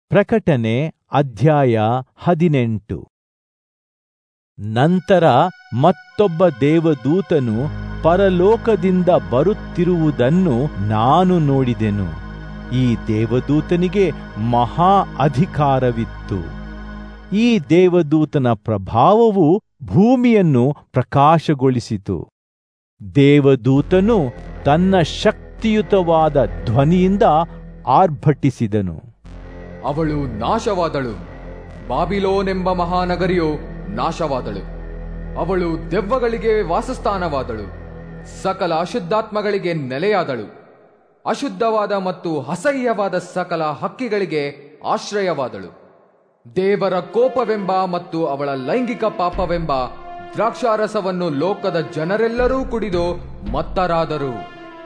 ಪ್ರಕಟಣೆ ಅಧ್ಯಾಯ ಹದಿನೆಂಟು ನಂತರ ಮತ್ತೊಬ್ಬ ದೇವದೂತನು ಪರಲೋಕದಿಂದ ಬರುತ್ತಿರುವುದನ್ನು ನಾನು ನೋಡಿದೆನು ಈ ದೇವದೂತನಿಗೆ ಮಹಾ ಅಧಿಕಾರವಿತ್ತು ಈ ದೇವದೂತನ ಪ್ರಭಾವವು ಭೂಮಿಯನ್ನು ಪ್ರಕಾಶಗೊಳಿಸಿತು ದೇವದೂತನು ತನ್ನ ಶಕ್ತಿಯುತವಾದ ಧ್ವನಿಯಿಂದ ಆರ್ಭಟಿಸಿದನು ಅವಳು ನಾಶವಾದಳು ಬಾಬಿಲೋನೆಂಬ ಮಹಾನಗರಿಯು ನಾಶವಾದಳು ಅವಳು ದೆವ್ವಗಳಿಗೆ ವಾಸಸ್ಥಾನವಾದಳು ಸಕಲ ಅಶುದ್ಧಾತ್ಮಗಳಿಗೆ ನೆಲೆಯಾದಳು ಅಶುದ್ಧವಾದ ಮತ್ತು ಅಸಹ್ಯವಾದ ಸಕಲ ಹಕ್ಕಿಗಳಿಗೆ ಆಶ್ರಯವಾದಳು ದೇವರ ಕೋಪವೆಂಬ ಮತ್ತು ಅವಳ ಲೈಂಗಿಕ ಪಾಪವೆಂಬ ದ್ರಾಕ್ಷಾರಸವನ್ನು ಲೋಕದ ಜನರೆಲ್ಲರೂ ಕುಡಿದು ಮತ್ತರಾದರು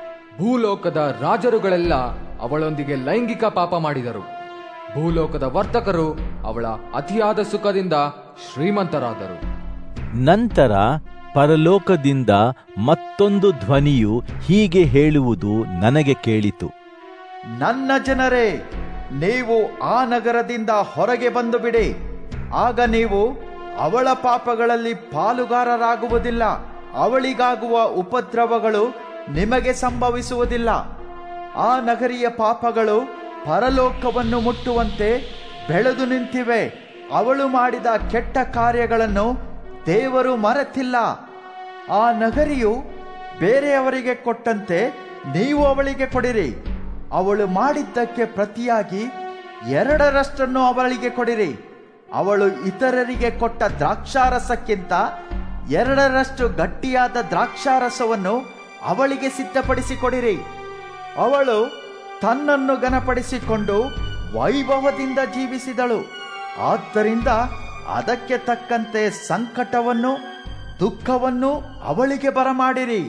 ಭೂಲೋಕದ ರಾಜರುಗಳೆಲ್ಲ ಅವಳೊಂದಿಗೆ ಲೈಂಗಿಕ ಪಾಪ ಮಾಡಿದರು ಭೂಲೋಕದ ವರ್ತಕರು ಅವಳ ಅತಿಯಾದ ಸುಖದಿಂದ ಶ್ರೀಮಂತರಾದರು ನಂತರ ಪರಲೋಕದಿಂದ ಮತ್ತೊಂದು ಧ್ವನಿಯು ಹೀಗೆ ಹೇಳುವುದು ನನಗೆ ಕೇಳಿತು ನನ್ನ ಜನರೇ ನೀವು ಆ ನಗರದಿಂದ ಹೊರಗೆ ಬಂದು ಬಿಡಿ ಆಗ ನೀವು ಅವಳ ಪಾಪಗಳಲ್ಲಿ ಪಾಲುಗಾರರಾಗುವುದಿಲ್ಲ ಅವಳಿಗಾಗುವ ಉಪದ್ರವಗಳು ನಿಮಗೆ ಸಂಭವಿಸುವುದಿಲ್ಲ ಆ ನಗರಿಯ ಪಾಪಗಳು ಪರಲೋಕವನ್ನು ಮುಟ್ಟುವಂತೆ ಬೆಳೆದು ನಿಂತಿವೆ ಅವಳು ಮಾಡಿದ ಕೆಟ್ಟ ಕಾರ್ಯಗಳನ್ನು ದೇವರು ಮರೆತಿಲ್ಲ ಆ ನಗರಿಯು ಬೇರೆಯವರಿಗೆ ಕೊಟ್ಟಂತೆ ನೀವು ಅವಳಿಗೆ ಕೊಡಿರಿ ಅವಳು ಮಾಡಿದ್ದಕ್ಕೆ ಪ್ರತಿಯಾಗಿ ಎರಡರಷ್ಟನ್ನು ಅವಳಿಗೆ ಕೊಡಿರಿ ಅವಳು ಇತರರಿಗೆ ಕೊಟ್ಟ ದ್ರಾಕ್ಷಾರಸಕ್ಕಿಂತ ಎರಡರಷ್ಟು ಗಟ್ಟಿಯಾದ ದ್ರಾಕ್ಷಾರಸವನ್ನು ಅವಳಿಗೆ ಸಿದ್ಧಪಡಿಸಿಕೊಡಿರಿ ಅವಳು ತನ್ನನ್ನು ಘನಪಡಿಸಿಕೊಂಡು ವೈಭವದಿಂದ ಜೀವಿಸಿದಳು ಆದ್ದರಿಂದ ಅದಕ್ಕೆ ತಕ್ಕಂತೆ ಸಂಕಟವನ್ನು ದುಃಖವನ್ನು ಅವಳಿಗೆ ಬರಮಾಡಿರಿ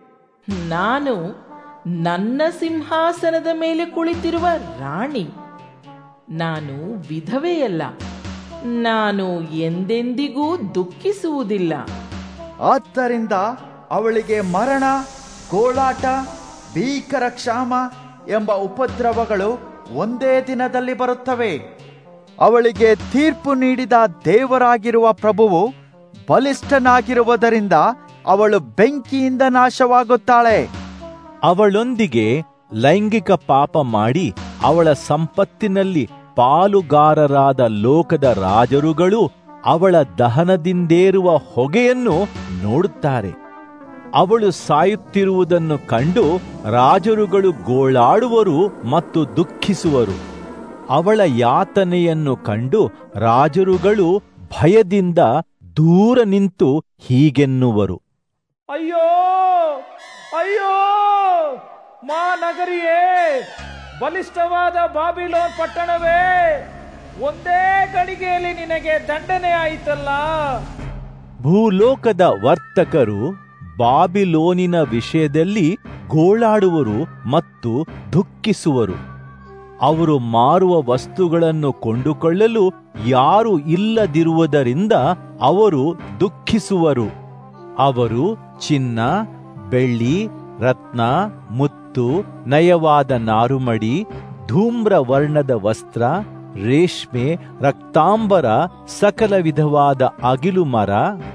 ನಾನು ನನ್ನ ಸಿಂಹಾಸನದ ಮೇಲೆ ಕುಳಿತಿರುವ ರಾಣಿ ನಾನು ವಿಧವೆಯಲ್ಲ ನಾನು ಎಂದೆಂದಿಗೂ ದುಃಖಿಸುವುದಿಲ್ಲ ಆದ್ದರಿಂದ ಅವಳಿಗೆ ಮರಣ ಗೋಳಾಟ ಭೀಕರ ಕ್ಷಾಮ ಎಂಬ ಉಪದ್ರವಗಳು ಒಂದೇ ದಿನದಲ್ಲಿ ಬರುತ್ತವೆ ಅವಳಿಗೆ ತೀರ್ಪು ನೀಡಿದ ದೇವರಾಗಿರುವ ಪ್ರಭುವು ಬಲಿಷ್ಠನಾಗಿರುವುದರಿಂದ ಅವಳು ಬೆಂಕಿಯಿಂದ ನಾಶವಾಗುತ್ತಾಳೆ ಅವಳೊಂದಿಗೆ ಲೈಂಗಿಕ ಪಾಪ ಮಾಡಿ ಅವಳ ಸಂಪತ್ತಿನಲ್ಲಿ ಪಾಲುಗಾರರಾದ ಲೋಕದ ರಾಜರುಗಳು ಅವಳ ದಹನದಿಂದೇರುವ ಹೊಗೆಯನ್ನು ನೋಡುತ್ತಾರೆ ಅವಳು ಸಾಯುತ್ತಿರುವುದನ್ನು ಕಂಡು ರಾಜರುಗಳು ಗೋಳಾಡುವರು ಮತ್ತು ದುಃಖಿಸುವರು ಅವಳ ಯಾತನೆಯನ್ನು ಕಂಡು ರಾಜರುಗಳು ಭಯದಿಂದ ದೂರ ನಿಂತು ಹೀಗೆನ್ನುವರು ಅಯ್ಯೋ ಅಯ್ಯೋ ಮಾನಗರಿಯೇ ಬಲಿಷ್ಠವಾದ ಬಾಬಿಲೋನ್ ಪಟ್ಟಣವೇ ಒಂದೇ ಗಳಿಗೆಯಲ್ಲಿ ನಿನಗೆ ದಂಡನೆ ಆಯಿತಲ್ಲ ಭೂಲೋಕದ ವರ್ತಕರು ಬಾಬಿಲೋನಿನ ವಿಷಯದಲ್ಲಿ ಗೋಳಾಡುವರು ಮತ್ತು ದುಃಖಿಸುವರು ಅವರು ಮಾರುವ ವಸ್ತುಗಳನ್ನು ಕೊಂಡುಕೊಳ್ಳಲು ಯಾರು ಇಲ್ಲದಿರುವುದರಿಂದ ಅವರು ದುಃಖಿಸುವರು ಅವರು ಚಿನ್ನ ಬೆಳ್ಳಿ ರತ್ನ ಮುತ್ತು ನಯವಾದ ನಾರುಮಡಿ ಧೂಮ್ರ ವರ್ಣದ ವಸ್ತ್ರ ರೇಷ್ಮೆ ರಕ್ತಾಂಬರ ಸಕಲ ವಿಧವಾದ ಅಗಿಲು ಮರ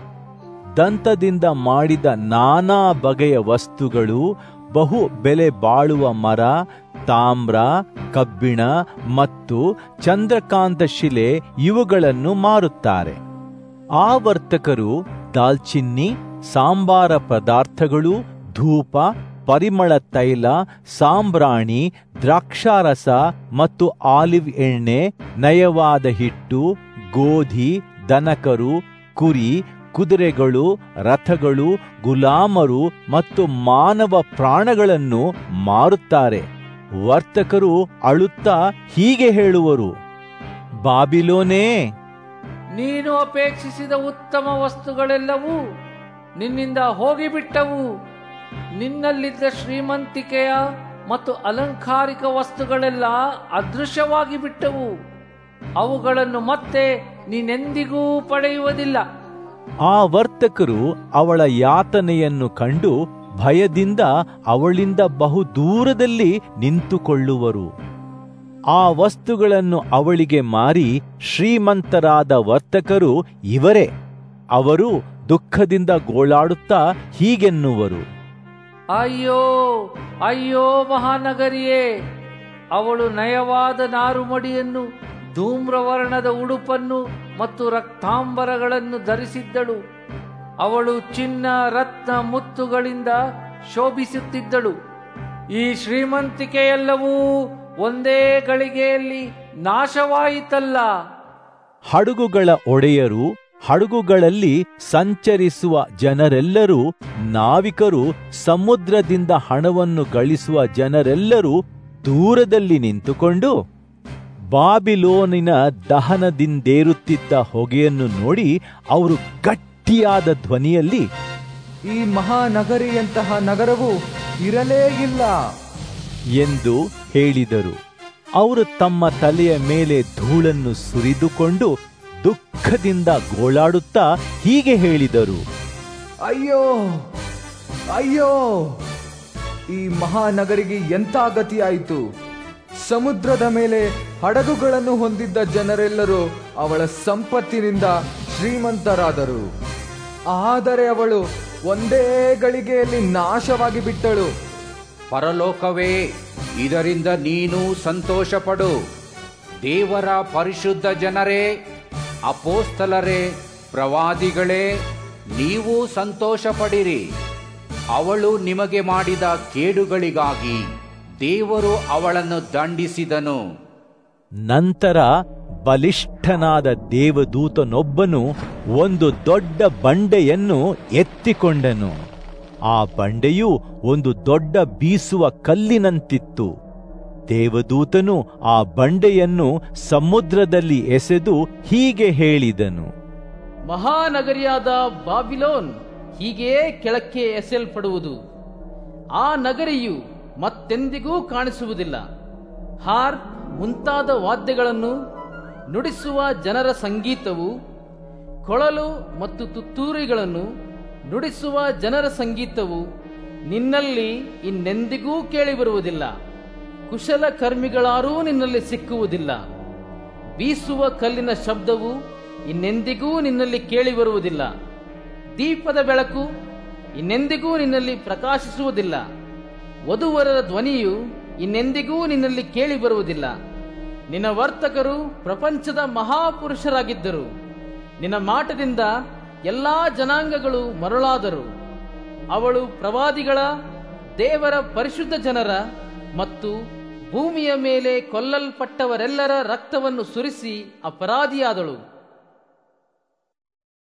ದಂತದಿಂದ ಮಾಡಿದ ನಾನಾ ಬಗೆಯ ವಸ್ತುಗಳು ಬಹು ಬೆಲೆ ಬಾಳುವ ಮರ ತಾಮ್ರ ಕಬ್ಬಿಣ ಮತ್ತು ಚಂದ್ರಕಾಂತ ಶಿಲೆ ಇವುಗಳನ್ನು ಮಾರುತ್ತಾರೆ ಆ ವರ್ತಕರು ದಾಲ್ಚಿನ್ನಿ ಸಾಂಬಾರ ಪದಾರ್ಥಗಳು ಧೂಪ ಪರಿಮಳ ತೈಲ ಸಾಂಬ್ರಾಣಿ ದ್ರಾಕ್ಷಾರಸ ಮತ್ತು ಆಲಿವ್ ಎಣ್ಣೆ ನಯವಾದ ಹಿಟ್ಟು ಗೋಧಿ ದನಕರು ಕುರಿ ಕುದುರೆಗಳು ರಥಗಳು ಗುಲಾಮರು ಮತ್ತು ಮಾನವ ಪ್ರಾಣಗಳನ್ನು ಮಾರುತ್ತಾರೆ ವರ್ತಕರು ಅಳುತ್ತಾ ಹೀಗೆ ಹೇಳುವರು ಬಾಬಿಲೋನೇ ನೀನು ಅಪೇಕ್ಷಿಸಿದ ಉತ್ತಮ ವಸ್ತುಗಳೆಲ್ಲವೂ ನಿನ್ನಿಂದ ಹೋಗಿಬಿಟ್ಟವು ನಿನ್ನಲ್ಲಿದ್ದ ಶ್ರೀಮಂತಿಕೆಯ ಮತ್ತು ಅಲಂಕಾರಿಕ ವಸ್ತುಗಳೆಲ್ಲ ಅದೃಶ್ಯವಾಗಿ ಬಿಟ್ಟವು ಅವುಗಳನ್ನು ಮತ್ತೆ ನೀನೆಂದಿಗೂ ಪಡೆಯುವುದಿಲ್ಲ ಆ ವರ್ತಕರು ಅವಳ ಯಾತನೆಯನ್ನು ಕಂಡು ಭಯದಿಂದ ಅವಳಿಂದ ಬಹು ದೂರದಲ್ಲಿ ನಿಂತುಕೊಳ್ಳುವರು ಆ ವಸ್ತುಗಳನ್ನು ಅವಳಿಗೆ ಮಾರಿ ಶ್ರೀಮಂತರಾದ ವರ್ತಕರು ಇವರೇ ಅವರು ದುಃಖದಿಂದ ಗೋಳಾಡುತ್ತಾ ಹೀಗೆನ್ನುವರು ಅಯ್ಯೋ ಅಯ್ಯೋ ಮಹಾನಗರಿಯೇ ಅವಳು ನಯವಾದ ನಾರುಮಡಿಯನ್ನು ಧೂಮ್ರವರ್ಣದ ಉಡುಪನ್ನು ಮತ್ತು ರಕ್ತಾಂಬರಗಳನ್ನು ಧರಿಸಿದ್ದಳು ಅವಳು ಚಿನ್ನ ರತ್ನ ಮುತ್ತುಗಳಿಂದ ಶೋಭಿಸುತ್ತಿದ್ದಳು ಈ ಶ್ರೀಮಂತಿಕೆಯೆಲ್ಲವೂ ಒಂದೇ ಗಳಿಗೆಯಲ್ಲಿ ನಾಶವಾಯಿತಲ್ಲ ಹಡಗುಗಳ ಒಡೆಯರು ಹಡಗುಗಳಲ್ಲಿ ಸಂಚರಿಸುವ ಜನರೆಲ್ಲರೂ ನಾವಿಕರು ಸಮುದ್ರದಿಂದ ಹಣವನ್ನು ಗಳಿಸುವ ಜನರೆಲ್ಲರೂ ದೂರದಲ್ಲಿ ನಿಂತುಕೊಂಡು ಬಾಬಿಲೋನಿನ ದಹನದಿಂದೇರುತ್ತಿದ್ದ ಹೊಗೆಯನ್ನು ನೋಡಿ ಅವರು ಗಟ್ಟಿಯಾದ ಧ್ವನಿಯಲ್ಲಿ ಈ ಮಹಾನಗರಿಯಂತಹ ನಗರವು ಇರಲೇ ಇಲ್ಲ ಎಂದು ಹೇಳಿದರು ಅವರು ತಮ್ಮ ತಲೆಯ ಮೇಲೆ ಧೂಳನ್ನು ಸುರಿದುಕೊಂಡು ದುಃಖದಿಂದ ಗೋಳಾಡುತ್ತಾ ಹೀಗೆ ಹೇಳಿದರು ಅಯ್ಯೋ ಅಯ್ಯೋ ಈ ಮಹಾನಗರಿಗೆ ಎಂಥ ಗತಿಯಾಯಿತು ಸಮುದ್ರದ ಮೇಲೆ ಹಡಗುಗಳನ್ನು ಹೊಂದಿದ್ದ ಜನರೆಲ್ಲರೂ ಅವಳ ಸಂಪತ್ತಿನಿಂದ ಶ್ರೀಮಂತರಾದರು ಆದರೆ ಅವಳು ಒಂದೇ ಗಳಿಗೆಯಲ್ಲಿ ನಾಶವಾಗಿ ಬಿಟ್ಟಳು ಪರಲೋಕವೇ ಇದರಿಂದ ನೀನು ಸಂತೋಷಪಡು ದೇವರ ಪರಿಶುದ್ಧ ಜನರೇ ಅಪೋಸ್ತಲರೇ ಪ್ರವಾದಿಗಳೇ ನೀವು ಸಂತೋಷಪಡಿರಿ ಅವಳು ನಿಮಗೆ ಮಾಡಿದ ಕೇಡುಗಳಿಗಾಗಿ ದೇವರು ಅವಳನ್ನು ದಂಡಿಸಿದನು ನಂತರ ಬಲಿಷ್ಠನಾದ ದೇವದೂತನೊಬ್ಬನು ಒಂದು ದೊಡ್ಡ ಬಂಡೆಯನ್ನು ಎತ್ತಿಕೊಂಡನು ಆ ಬಂಡೆಯು ಒಂದು ದೊಡ್ಡ ಬೀಸುವ ಕಲ್ಲಿನಂತಿತ್ತು ದೇವದೂತನು ಆ ಬಂಡೆಯನ್ನು ಸಮುದ್ರದಲ್ಲಿ ಎಸೆದು ಹೀಗೆ ಹೇಳಿದನು ಮಹಾನಗರಿಯಾದ ಬಾಬಿಲೋನ್ ಹೀಗೆಯೇ ಕೆಳಕ್ಕೆ ಎಸೆಯಲ್ಪಡುವುದು ಆ ನಗರಿಯು ಮತ್ತೆಂದಿಗೂ ಕಾಣಿಸುವುದಿಲ್ಲ ಹಾರ್ ಮುಂತಾದ ವಾದ್ಯಗಳನ್ನು ನುಡಿಸುವ ಜನರ ಸಂಗೀತವು ಕೊಳಲು ಮತ್ತು ತುತ್ತೂರಿಗಳನ್ನು ನುಡಿಸುವ ಜನರ ಸಂಗೀತವು ನಿನ್ನಲ್ಲಿ ಇನ್ನೆಂದಿಗೂ ಕೇಳಿಬರುವುದಿಲ್ಲ ಕುಶಲಕರ್ಮಿಗಳಾರೂ ನಿನ್ನಲ್ಲಿ ಸಿಕ್ಕುವುದಿಲ್ಲ ಬೀಸುವ ಕಲ್ಲಿನ ಶಬ್ದವು ಇನ್ನೆಂದಿಗೂ ನಿನ್ನಲ್ಲಿ ಕೇಳಿಬರುವುದಿಲ್ಲ ದೀಪದ ಬೆಳಕು ಇನ್ನೆಂದಿಗೂ ನಿನ್ನಲ್ಲಿ ಪ್ರಕಾಶಿಸುವುದಿಲ್ಲ ವಧುವರರ ಧ್ವನಿಯು ಇನ್ನೆಂದಿಗೂ ನಿನ್ನಲ್ಲಿ ಕೇಳಿಬರುವುದಿಲ್ಲ ನಿನ್ನ ವರ್ತಕರು ಪ್ರಪಂಚದ ಮಹಾಪುರುಷರಾಗಿದ್ದರು ನಿನ್ನ ಮಾಟದಿಂದ ಎಲ್ಲಾ ಜನಾಂಗಗಳು ಮರಳಾದರು ಅವಳು ಪ್ರವಾದಿಗಳ ದೇವರ ಪರಿಶುದ್ಧ ಜನರ ಮತ್ತು ಭೂಮಿಯ ಮೇಲೆ ಕೊಲ್ಲಲ್ಪಟ್ಟವರೆಲ್ಲರ ರಕ್ತವನ್ನು ಸುರಿಸಿ ಅಪರಾಧಿಯಾದಳು